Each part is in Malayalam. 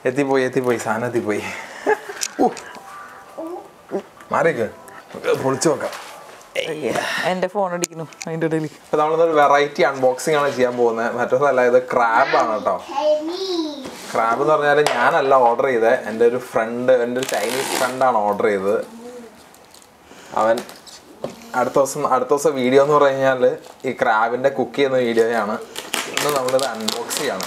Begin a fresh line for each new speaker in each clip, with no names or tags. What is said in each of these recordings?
എത്തിപ്പോയി എത്തിപ്പോയി സാധനം എത്തിപ്പോയി ഊ. മാറിക്ക് പൊളിച്ചു നോക്കാം
എന്റെ ഫോൺ അടിക്കുന്നു അതിന്റെ ഇടയിൽ
അപ്പൊ നമ്മളിന്നൊരു വെറൈറ്റി അൺബോക്സിംഗ് ആണ് ചെയ്യാൻ പോകുന്നത് മറ്റൊന്നല്ല ഇത് ക്രാബ് ആണ് കേട്ടോ ക്രാബ് എന്ന് പറഞ്ഞാൽ ഞാനല്ല ഓർഡർ ചെയ്തത് എൻ്റെ ഒരു ഫ്രണ്ട് എൻ്റെ ഒരു ചൈനീസ് ഫ്രണ്ടാണ് ഓർഡർ ചെയ്തത് അവൻ അടുത്ത ദിവസം അടുത്ത ദിവസം വീഡിയോ എന്ന് പറഞ്ഞു കഴിഞ്ഞാൽ ഈ ക്രാബിൻ്റെ കുക്ക് ചെയ്യുന്ന വീഡിയോയാണ് ഇന്ന് നമ്മളിത് അൺബോക്സ് ചെയ്യണം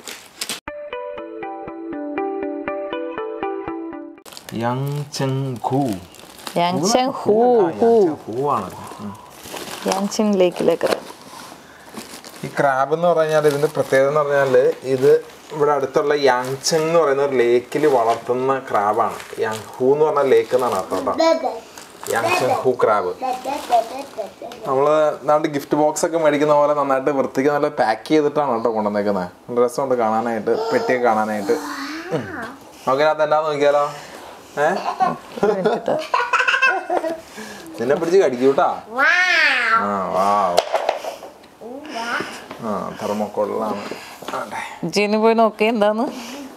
യങ് ചെങ് ഖൂ
യാങ്ചൻ ഹൂ ഹൂ
ഹൂ ആണ് ഉം.
യാങ്ചൻ ലേക്കിലേക്ക്
ഈ ക്രാബ് എന്ന് പറഞ്ഞാൽ ഇതിന്റെ പ്രത്യേകത എന്ന് പറഞ്ഞാൽ ഇത് ഇവിടെ അടുത്തുള്ള യാങ്ചങ് എന്ന് പറയുന്ന ഒരു ലേക്കിൽ വളർത്തുന്ന ക്രാബാണ് യാങ് ഹൂ എന്ന് പറഞ്ഞ ലേക്ക് എന്നാണ് അർത്ഥം കേട്ടോ യാങ്ചങ് ഹൂ ക്രാബ് നമ്മള് നാണ്ട് ഗിഫ്റ്റ് ബോക്സ് ഒക്കെ മേടിക്കുന്ന പോലെ നന്നായിട്ട് വൃത്തിക്ക് നല്ല പാക്ക് ചെയ്തിട്ടാണ് കേട്ടോ കൊണ്ടുവന്നേക്കുന്നത് രസമുണ്ട് കാണാനായിട്ട് പെട്ടിയൊക്കെ കാണാനായിട്ട് ഉം. നമുക്കതിനകത്ത് എന്താന്ന് നോക്കിയാലോ ഏ നിന്നെ പിടിച്ച് കടിക്കൂട്ടാ ആ വാവ് ആ തെർമോക്കോളിലാണ് ആണ്ടെ.
ജീന് പോയി നോക്കി എന്താന്ന്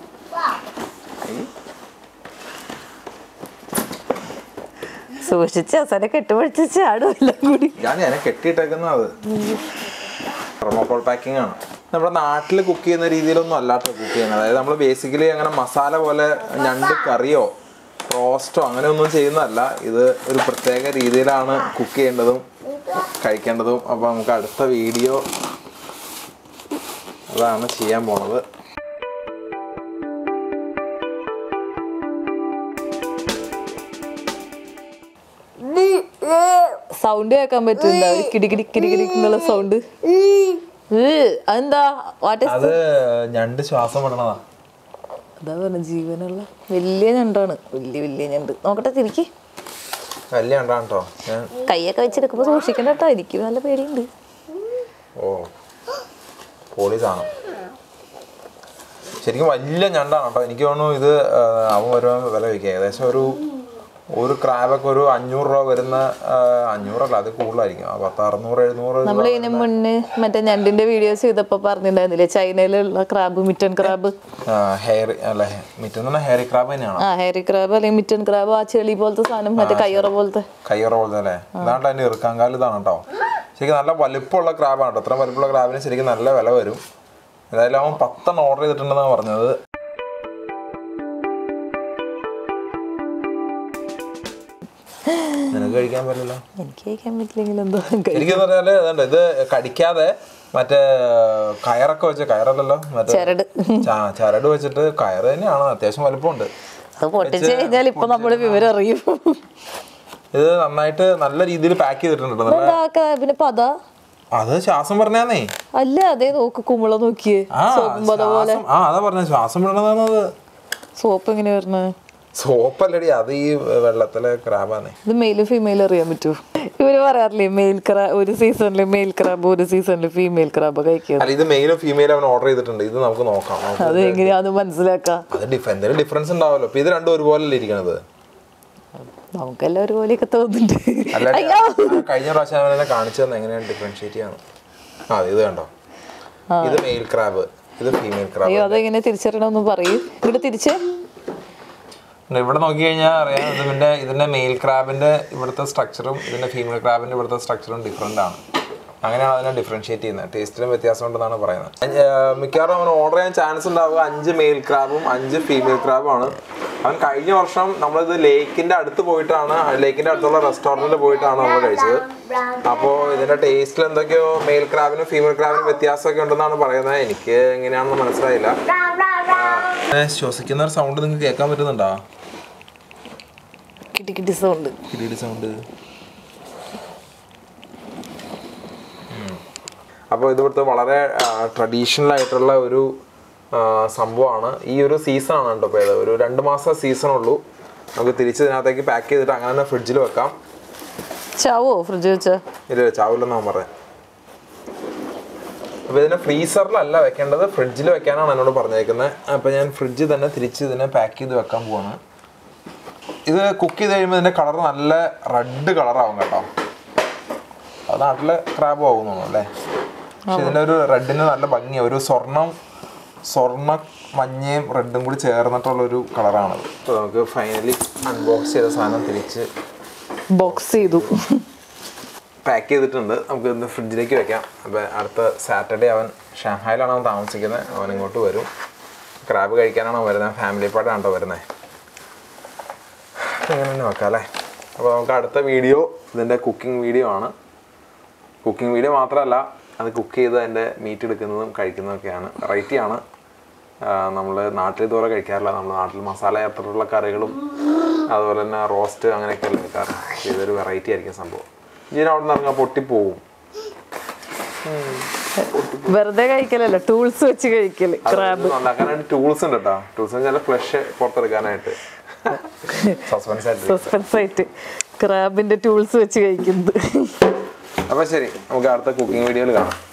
സൂക്ഷിച്ച് അവസാനം കെട്ടുപിടിച്ച് ചാടും എല്ലാം കൂടി
ഞാൻ ഞാൻ കെട്ടിയിട്ടേക്കുന്ന അത് തെർമോക്കോൾ പാക്കിംഗ് ആണ് നമ്മുടെ നാട്ടിൽ കുക്ക് ചെയ്യുന്ന രീതിയിലൊന്നും അല്ലാട്ടോ കുക്ക് ചെയ്യുന്നത് അതായത് നമ്മൾ ബേസിക്കലി അങ്ങനെ മസാല പോലെ ഞണ്ട് കറിയോ റോസ്റ്റോ അങ്ങനെ ഒന്നും ചെയ്യുന്നതല്ല ഇത് ഒരു പ്രത്യേക രീതിയിലാണ് കുക്ക് ചെയ്യേണ്ടതും കഴിക്കേണ്ടതും അപ്പോൾ നമുക്ക് അടുത്ത വീഡിയോ അതാണ് ചെയ്യാൻ പോണത്
സൗണ്ട് കേൾക്കാൻ പറ്റുന്നുണ്ട് ഒരു കിടികിടി കിടികിടി എന്നുള്ള സൗണ്ട് അതെന്താ വാട്ട്
അത് ഞണ്ട് ശ്വാസം വിടണതാ
അതാ പറഞ്ഞ ജീവനുള്ള വലിയ ഞണ്ടാണ് വലിയ വലിയ ഞണ്ട് നോക്കട്ടെ തിരിക്ക്
വലിയ ഞണ്ടാണ് കേട്ടോ ഞാൻ
കൈയൊക്കെ വെച്ചെടുക്കുമ്പോ സൂക്ഷിക്കണ്ട കേട്ടോ എനിക്ക് നല്ല പേടിയുണ്ട്
ഓ പൊളി സാധനം ശരിക്കും വലിയ ഞണ്ടാണ് കേട്ടോ എനിക്ക് തോന്നുന്നു ഇത് ആ, അവൻ വരുമ്പോൾ വില വയ്ക്കുക ഏകദേശം ഒരു ഒരു ക്രാബൊക്കെ ഒരു അഞ്ഞൂറ് രൂപ വരുന്ന ആ, അഞ്ഞൂറല്ല അത് കൂടുതലായിരിക്കും ആ, പത്ത് അറുന്നൂറ് എഴുന്നൂറ്
നമ്മൾ ഇതിന് മുന്നേ മറ്റേ ഞണ്ടിന്റെ വീഡിയോസ് ചെയ്തപ്പോ പറഞ്ഞിട്ടുണ്ടായിരുന്നില്ലേ ചൈനയിലുള്ള ക്രാബ് മിറ്റൻ ക്രാബ്
ഹെയർ അല്ല മിറ്റുന്ന ഹെയർ ക്രാബ് തന്നെയാണ്
ആ ഹെയറി ക്രാബ് അല്ലെങ്കിൽ മിറ്റൻ ക്രാബ് ആ ചെളി പോലത്തെ സാധനം മറ്റേ കയ്യറ പോലത്തെ
കയ്യറ പോലത്തെ അല്ലേ ഇതാണ്ട് അതിന്റെ ഇറുക്കാങ്കാൽ ഇതാണ് കേട്ടോ ശരിക്കും നല്ല വലിപ്പമുള്ള ക്രാബാണ് കേട്ടോ ഇത്ര വലിപ്പമുള്ള ക്രാബിന് ശരിക്കും നല്ല വില വരും ഏതായാലും അവൻ പത്തെണ്ണം ഓർഡർ ചെയ്തിട്ടുണ്ടെന്നാണ് പറഞ്ഞത് നിനക്ക് കഴിക്കാൻ പറ്റില്ല
എനിക്ക് കഴിക്കാൻ പറ്റില്ലെങ്കിൽ എന്തോ
ശരിക്കും പറഞ്ഞാല് ഇതുണ്ട് ഇത് കടിക്കാതെ മറ്റേ കയറൊക്കെ വെച്ച് കയറല്ലല്ലോ മറ്റേ
ചരട്
ചാ- ചരട് വെച്ചിട്ട് കയറ് തന്നെയാണ് അത്യാവശ്യം വലിപ്പമുണ്ട്
അത് പൊട്ടിച്ച് കഴിഞ്ഞാൽ ഇപ്പൊ നമ്മള് വിവരം അറിയും
ഇത് നന്നായിട്ട് നല്ല രീതിയിൽ പാക്ക് ചെയ്തിട്ടുണ്ട് കേട്ടോ. നല്ല
എന്താ ക്രാബിന് പത
അത് ശ്വാസം പറഞ്ഞാന്നേ
അല്ല അതേ നോക്ക് കുമ്പള നോക്കിയേ
ആ
സോപ്പും പത പോലെ
ശ്വാസം- ആ അതാ പറഞ്ഞ ശ്വാസം വിടണതാണ് അത്
സോപ്പ് എങ്ങനെ വരുന്നത്
സോപ്പല്ലടി അത് ഈ വെള്ളത്തിലെ ക്രാബാന്നേ
ഇത് മെയിലും ഫീമെയിലും അറിയാൻ പറ്റുമോ ഇവര് പറയാറില്ലേ മെയിൽ ക്രാ ഒരു സീസണില് മെയിൽ ക്രാബ് ഒരു സീസണില് ഫീമെയിൽ ക്രാബ് കഴിക്കുക
അല്ല ഇത് മെയിലും ഫീമെയിലും അവൻ ഓർഡർ ചെയ്തിട്ടുണ്ട് ഇത് നമുക്ക് നോക്കാം നമുക്ക്
അത് എങ്ങനെയാന്ന് മനസ്സിലാക്കാം
അത് ഡിഫ് എന്തെങ്കിലും ഡിഫറൻസ് ഉണ്ടാവുമല്ലോ ഇപ്പൊ ഇത് രണ്ടും ഒരുപോലെ ഇരിക്കണത്
നമുക്കെല്ലാം ഒരുപോലെയൊക്കെ തോന്നുന്നുണ്ട്
അല്ലാണ്ട്
അയ്യോ
ആ കഴിഞ്ഞ പ്രാവശ്യം അവനെ കാണിച്ചു തന്നെ എങ്ങനെയാണ് ഡിഫറൻഷിയേറ്റ് ചെയ്യാന്ന് ആ ഇത് കണ്ടോ ഇത് മെയിൽ ക്രാബ് ഇത് ഫീമെയിൽ ക്രാബ്
അയ്യോ അതെങ്ങനെ തിരിച്ചറിയണമെന്ന് പറയും ഇവിടെ തിരിച്ച്
ഇവിടെ നോക്കി കഴിഞ്ഞാൽ അറിയാം ഇതിന്റെ ഇതിന്റെ മെയിൽ ക്രാബിന്റെ ഇവിടുത്തെ സ്ട്രക്ചറും ഇതിന്റെ ഫീമെയിൽ ക്രാബിന്റെ ഇവിടുത്തെ സ്ട്രക്ചറും ഡിഫറെന്റ് ആണ് അങ്ങനെയാണ് അതിനെ ഡിഫറൻഷിയേറ്റ് ചെയ്യുന്നത് ടേസ്റ്റിലും വ്യത്യാസം ഉണ്ടെന്നാണ് പറയുന്നത് അഞ്ച്, ആ, മിക്കവാറും അവൻ ഓർഡർ ചെയ്യാൻ ചാൻസ് ഉണ്ടാവുക അഞ്ച് മെയിൽ ക്രാബും അഞ്ച് ഫീമെയിൽ ക്രാബും ആണ് അവൻ കഴിഞ്ഞ വർഷം നമ്മളിത് ലേക്കിന്റെ അടുത്ത് പോയിട്ടാണ് ലേക്കിന്റെ അടുത്തുള്ള റെസ്റ്റോറൻറ്റിൽ പോയിട്ടാണ് നമ്മൾ കഴിച്ചത് അപ്പോൾ ഇതിന്റെ ടേസ്റ്റിൽ എന്തൊക്കെയോ മെയിൽ ക്രാബിനും ഫീമെയിൽ ക്രാബിനും വ്യത്യാസമൊക്കെ ഉണ്ടെന്നാണ് പറയുന്നത് എനിക്ക് എങ്ങനെയാണെന്ന് മനസ്സിലായില്ല ശ്വസിക്കുന്ന ഒരു സൗണ്ട് നിങ്ങൾക്ക് കേൾക്കാൻ പറ്റുന്നുണ്ടോ
കിട്ടി കിട്ടി സൗണ്ട്
കിരീടി സൗണ്ട് അപ്പോൾ ഇതിവിടുത്തെ വളരെ ട്രഡീഷണൽ ആയിട്ടുള്ള ഒരു ആ, സംഭവമാണ് ഈ ഒരു സീസണാണ് കേട്ടോ ഇപ്പോൾ ഇത് ഒരു രണ്ട് മാസം സീസൺ ഉള്ളൂ നമുക്ക് തിരിച്ച് ഇതിനകത്തേക്ക് പാക്ക് ചെയ്തിട്ട് അങ്ങനെ തന്നെ ഫ്രിഡ്ജിൽ വെക്കാം
ചാവോ ഫ്രിഡ്ജ് വെച്ച
ഇല്ല ചാവില്ലെന്നാണ് പറഞ്ഞത് അപ്പോൾ ഇതിനെ ഫ്രീസറിലല്ല വെക്കേണ്ടത് ഫ്രിഡ്ജിൽ വെക്കാനാണ് എന്നോട് പറഞ്ഞേക്കുന്നത് അപ്പോൾ ഞാൻ ഫ്രിഡ്ജിൽ തന്നെ തിരിച്ച് ഇതിനെ പാക്ക് ചെയ്ത് വെക്കാൻ പോവാണ് ഇത് കുക്ക് ചെയ്ത് കഴിയുമ്പോൾ ഇതിൻ്റെ കളർ നല്ല റെഡ് കളറാവും കേട്ടോ അത് നാട്ടിലെ ക്രാബ് ആവുന്നു അല്ലേ പക്ഷെ ഇതിൻ്റെ ഒരു റെഡിന് നല്ല ഭംഗിയാണ് ഒരു സ്വർണം സ്വർണ്ണ മഞ്ഞയും റെഡും കൂടി ചേർന്നിട്ടുള്ളൊരു കളറാണത് അപ്പോൾ നമുക്ക് ഫൈനലി അൺബോക്സ് ചെയ്ത സാധനം തിരിച്ച്
ബോക്സ് ചെയ്തു
പാക്ക് ചെയ്തിട്ടുണ്ട് നമുക്ക് ഇന്ന് ഫ്രിഡ്ജിലേക്ക് വെക്കാം അപ്പോൾ അടുത്ത സാറ്റർഡേ അവൻ ഷാങ്ഹായിലാണ് അവൻ താമസിക്കുന്നത് അവൻ ഇങ്ങോട്ട് വരും ക്രാബ് കഴിക്കാനാണ് അവൻ വരുന്നത് ഫാമിലി പാട്ടാണ് കേട്ടോ വരുന്നത് അങ്ങനെ തന്നെ വെക്കാം അല്ലേ അപ്പോൾ നമുക്ക് അടുത്ത വീഡിയോ ഇതിൻ്റെ കുക്കിംഗ് വീഡിയോ ആണ് കുക്കിംഗ് വീഡിയോ മാത്രമല്ല അത് കുക്ക് ചെയ്ത് അതിൻ്റെ മീറ്റ് എടുക്കുന്നതും കഴിക്കുന്നതൊക്കെയാണ് വെറൈറ്റി ആണ് നമ്മൾ നാട്ടിൽ ഇതുപോലെ കഴിക്കാറില്ല നമ്മൾ നാട്ടിൽ മസാല ചേർത്തിട്ടുള്ള കറികളും അതുപോലെ തന്നെ റോസ്റ്റ് അങ്ങനെയൊക്കെ അല്ലേ വെക്കാറ് പക്ഷേ ഇതൊരു വെറൈറ്റി ആയിരിക്കും സംഭവം ഇതിന് അവിടെ നിന്ന് ഇറങ്ങാൻ പൊട്ടിപ്പോവും
വെറുതെ കഴിക്കലല്ല ടൂൾസ് വെച്ച് കഴിക്കല് ക്രാബ്
അത് ഉണ്ടാക്കാനായിട്ട് ടൂൾസ് ഉണ്ട് കേട്ടോ ടൂൾസ് എന്ന് വെച്ചാൽ ഫ്ലഷ് പുറത്തെടുക്കാനായിട്ട് സസ്പെൻസ് ആയിട്ട്
സസ്പെൻസ് ആയിട്ട് ക്രാബിന്റെ ടൂൾസ് വെച്ച് കഴിക്കുന്നത്
അപ്പോൾ ശരി നമുക്ക് അടുത്ത കുക്കിംഗ് വീഡിയോയിൽ കാണാം